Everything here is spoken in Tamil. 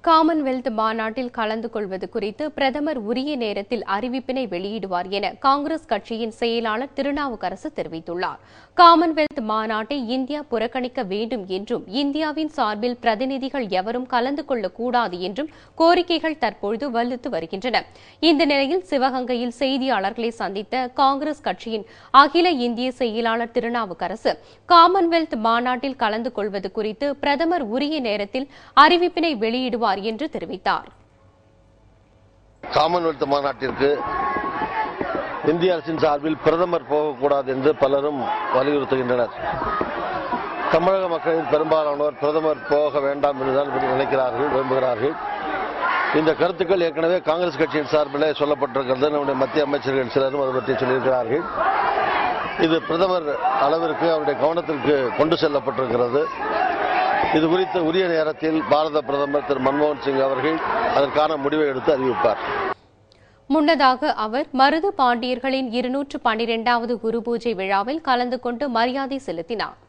காமன்வெல்த் மாநாட்டில் கலந்து கொள்வது குறித்து பிரதமர் உரிய நேரத்தில் அறிவிப்பினை வெளியிடுவார் என காங்கிரஸ் கட்சியின் செயலாளர் திருநாவுக்கரசு தெரிவித்துள்ளார் காமன்வெல்த் மாநாட்டை இந்தியா புறக்கணிக்க வேண்டும் என்றும் இந்தியாவின் சார்பில் பிரதிநிதிகள் எவரும் கலந்து கொள்ளக்கூடாது என்றும் கோரிக்கைகள் தற்பொழுது வலுத்து வருகின்றன இந்த நிலையில் சிவகங்கையில் செய்தியாளர்களை சந்தித்த காங்கிரஸ் கட்சியின் அகில இந்திய செயலாளர் திருநாவுக்கரசு காமன்வெல்த் மாநாட்டில் கலந்து கொள்வது குறித்து பிரதமர் உரிய நேரத்தில் அறிவிப்பினை வெளியிடுவார் என்று தெரிவித்தார் காமன்வெல்த் மாநாட்டிற்கு இந்திய அரசின் சார்பில் பிரதமர் போகக்கூடாது என்று பலரும் வலியுறுத்துகின்றனர் தமிழக மக்களின் பெரும்பாலானோர் பிரதமர் போக வேண்டாம் என்றுதான் நினைக்கிறார்கள் விரும்புகிறார்கள் இந்த கருத்துக்கள் ஏற்கனவே காங்கிரஸ் கட்சியின் சார்பில் சொல்லப்பட்டிருக்கிறது நம்முடைய மத்திய அமைச்சர்கள் சிலரும் அதை பற்றி சொல்லியிருக்கிறார்கள் இது பிரதமர் அளவிற்கு அவருடைய கவனத்திற்கு கொண்டு செல்லப்பட்டிருக்கிறது இது குறித்து உரிய நேரத்தில் பாரத பிரதமர் திரு மன்மோகன் சிங் அவர்கள் அதற்கான முடிவை எடுத்து அறிவிப்பார் முன்னதாக அவர் மருது பாண்டியர்களின் இருநூற்று பனிரெண்டாவது குரு பூஜை விழாவில் கலந்து கொண்டு மரியாதை செலுத்தினார்